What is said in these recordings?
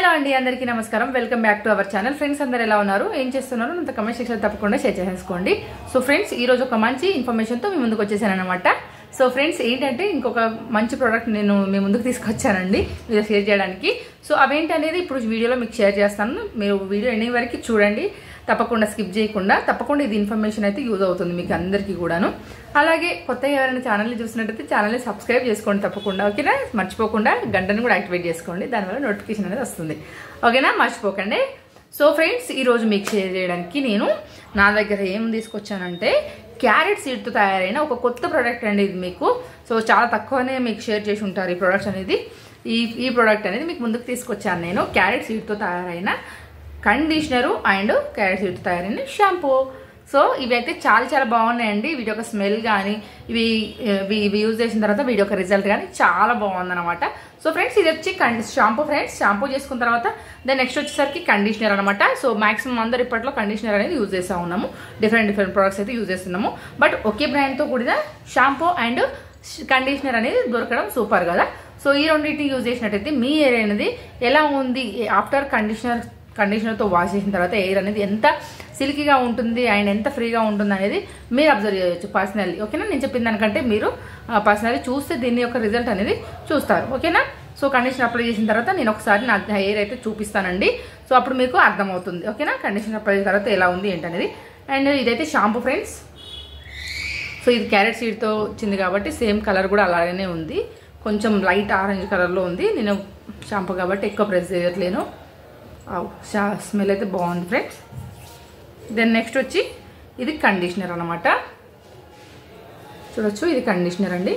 hello అండి అందరికీ నమస్కారం welcome back to our channel friends అందరు ఎలా ఉన్నారు ఏం చేస్తున్నారు అంత కమెంట్ సెక్షన్ తప్పకుండా షేర్ చేసేసుకోండి సో ఫ్రెండ్స్ ఈ రోజు ఒక మంచి ఇన్ఫర్మేషన్తో మీ ముందుకు వచ్చేసాను అనమాట సో ఫ్రెండ్స్ ఏంటంటే ఇంకొక మంచి ప్రోడక్ట్ నేను మీ ముందుకు తీసుకొచ్చానండి మీరు షేర్ చేయడానికి సో అవేంటి అనేది ఇప్పుడు వీడియోలో మీకు షేర్ చేస్తాను మీరు వీడియో ఎన్ని వరకు చూడండి తప్పకుండా స్కిప్ చేయకుండా తప్పకుండా ఇది ఇన్ఫర్మేషన్ అయితే యూజ్ అవుతుంది మీకు అందరికీ కూడాను అలాగే కొత్తగా ఎవరైనా ఛానల్ని చూసినట్టయితే ఛానల్ని సబ్స్క్రైబ్ చేసుకోండి తప్పకుండా ఓకేనా మర్చిపోకుండా గంటను కూడా యాక్టివేట్ చేసుకోండి దానివల్ల నోటిఫికేషన్ అనేది వస్తుంది ఓకేనా మర్చిపోకండి సో ఫ్రెండ్స్ ఈరోజు మీకు షేర్ చేయడానికి నేను నా దగ్గర ఏం తీసుకొచ్చానంటే క్యారెట్ సీడ్తో తయారైన ఒక కొత్త ప్రోడక్ట్ అండి ఇది మీకు సో చాలా తక్కువనే మీకు షేర్ చేసి ఉంటారు ఈ ప్రోడక్ట్స్ అనేది ఈ ఈ ప్రోడక్ట్ అనేది మీకు ముందుకు తీసుకొచ్చాను నేను క్యారెట్ సీడ్తో తయారైన కండిషనరు అండ్ క్యారెట్ సీడ్తో తయారైన షాంపూ సో ఇవి అయితే చాలా చాలా బాగున్నాయండి వీటి యొక్క స్మెల్ కానీ ఇవి ఇవి ఇవి యూజ్ చేసిన తర్వాత వీటి యొక్క రిజల్ట్ కానీ చాలా బాగుందన్నమాట సో ఫ్రెండ్స్ ఇది వచ్చి కండి షాంపూ ఫ్రెండ్స్ షాంపూ చేసుకున్న తర్వాత దెన్ నెక్స్ట్ వచ్చేసరికి కండిషనర్ అనమాట సో మాక్సిమం అందరు ఇప్పట్లో కండిషనర్ అనేది యూజ్ చేస్తూ ఉన్నాము డిఫరెంట్ డిఫరెంట్ ప్రొడక్ట్స్ అయితే యూజ్ చేస్తున్నాము బట్ ఒకే బ్రాండ్తో కూడిన షాంపూ అండ్ కండిషనర్ అనేది దొరకడం సూపర్ కదా సో ఈ రెండింటిని యూజ్ చేసినట్టయితే మీ ఎయిర్ అనేది ఎలా ఉంది ఆఫ్టర్ కండిషనర్ కండిషనర్తో వాష్ చేసిన తర్వాత ఎయిర్ అనేది ఎంత సిల్కీగా ఉంటుంది అండ్ ఎంత ఫ్రీగా ఉంటుంది అనేది మీరు అబ్జర్వ్ చేయొచ్చు పర్సనల్లీ ఓకేనా నేను చెప్పిన దానికంటే మీరు పర్సనల్లీ చూస్తే దీని యొక్క రిజల్ట్ అనేది చూస్తారు ఓకేనా సో కండిషనర్ అప్లై చేసిన తర్వాత నేను ఒకసారి నా హెయిర్ అయితే చూపిస్తానండి సో అప్పుడు మీకు అర్థమవుతుంది ఓకేనా కండిషనర్ అప్లై చేసిన తర్వాత ఎలా ఉంది ఏంటనేది అండ్ ఇదైతే షాంపూ ఫ్రెండ్స్ సో ఇది క్యారెట్ సీడ్తో వచ్చింది కాబట్టి సేమ్ కలర్ కూడా అలాగనే ఉంది కొంచెం లైట్ ఆరెంజ్ కలర్లో ఉంది నేను షాంపూ కాబట్టి ఎక్కువ ప్రెస్ చేయట్లేను స్మెల్ అయితే బాగుంది ఫ్రెండ్స్ దెన్ నెక్స్ట్ వచ్చి ఇది కండిషనర్ అనమాట చూడొచ్చు ఇది కండిషనర్ అండి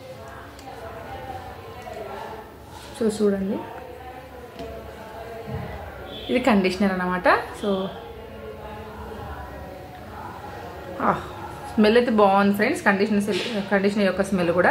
సో చూడండి ఇది కండిషనర్ అనమాట సో స్మెల్ అయితే బాగుంది ఫ్రెండ్స్ కండిషనర్ కండిషనర్ యొక్క స్మెల్ కూడా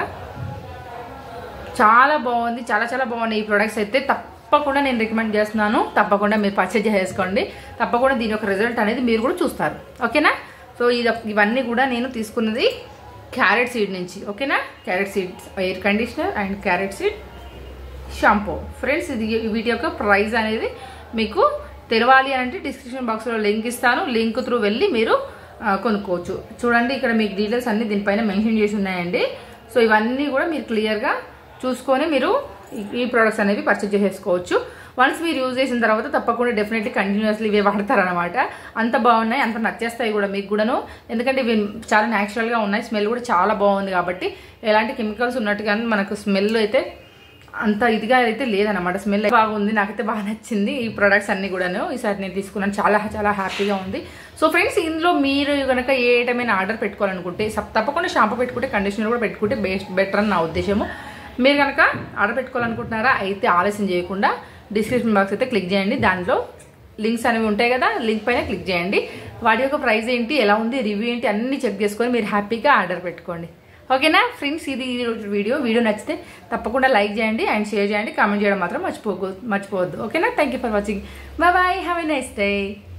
చాలా బాగుంది చాలా చాలా బాగున్నాయి ఈ ప్రొడక్ట్స్ అయితే తప్పకుండా నేను రికమెండ్ చేస్తున్నాను తప్పకుండా మీరు పర్చేజ్ చేసుకోండి తప్పకుండా దీని యొక్క రిజల్ట్ అనేది మీరు కూడా చూస్తారు ఓకేనా సో ఇది ఇవన్నీ కూడా నేను తీసుకున్నది క్యారెట్ సీడ్ నుంచి ఓకేనా carrot seed hair conditioner and carrot seed shampoo friends ఇది వీటి యొక్క ప్రైస్ అనేది మీకు తెలవాలి అంటే డిస్క్రిప్షన్ బాక్స్లో లింక్ ఇస్తాను లింక్ త్రూ వెళ్ళి మీరు కొనుక్కోవచ్చు చూడండి ఇక్కడ మీకు డీటెయిల్స్ అన్ని దీనిపైన మెన్షన్ చేసి ఉన్నాయండి సో ఇవన్నీ కూడా మీరు క్లియర్గా చూసుకొని మీరు ఈ ప్రోడక్ట్స్ అనేవి పర్చేజ్ చేసుకోవచ్చు వన్స్ మీరు యూజ్ చేసిన తర్వాత తప్పకుండా డెఫినెట్లీ కంటిన్యూస్లీ ఇవే వాడతారనమాట అంత బాగున్నాయి అంత నచ్చేస్తాయి కూడా మీకు కూడాను ఎందుకంటే ఇవి చాలా న్యాచురల్గా ఉన్నాయి స్మెల్ కూడా చాలా బాగుంది కాబట్టి ఎలాంటి కెమికల్స్ ఉన్నట్టుగా మనకు స్మెల్ అయితే అంత ఇదిగా అయితే లేదనమాట స్మెల్ బాగుంది నాకైతే బాగా నచ్చింది ఈ ప్రొడక్ట్స్ అన్ని కూడాను ఈసారి నేను తీసుకున్నాను చాలా చాలా హ్యాపీగా ఉంది సో ఫ్రెండ్స్ ఇందులో మీరు కనుక ఏ ఐటమైన ఆర్డర్ పెట్టుకోవాలనుకుంటే తప్పకుండా షాంపూ పెట్టుకుంటే కండిషనర్ కూడా పెట్టుకుంటే బెస్ట్ బెటర్ అని నా ఉద్దేశము మీరు కనుక ఆర్డర్ పెట్టుకోవాలనుకుంటున్నారా అయితే ఆలస్యం చేయకుండా డిస్క్రిప్షన్ బాక్స్ అయితే క్లిక్ చేయండి దాంట్లో లింక్స్ అనేవి ఉంటాయి కదా లింక్ పైన క్లిక్ చేయండి వాటి యొక్క ప్రైస్ ఏంటి ఎలా ఉంది రివ్యూ ఏంటి అన్ని చెక్ చేసుకొని మీరు హ్యాపీగా ఆర్డర్ పెట్టుకోండి ఓకేనా ఫ్రెండ్స్ ఇది వీడియో వీడియో నచ్చితే తప్పకుండా లైక్ చేయండి అండ్ షేర్ చేయండి కామెంట్ చేయడం మాత్రం మర్చిపోకు మర్చిపోవద్దు ఓకేనా thank you for watching bye bye have a nice day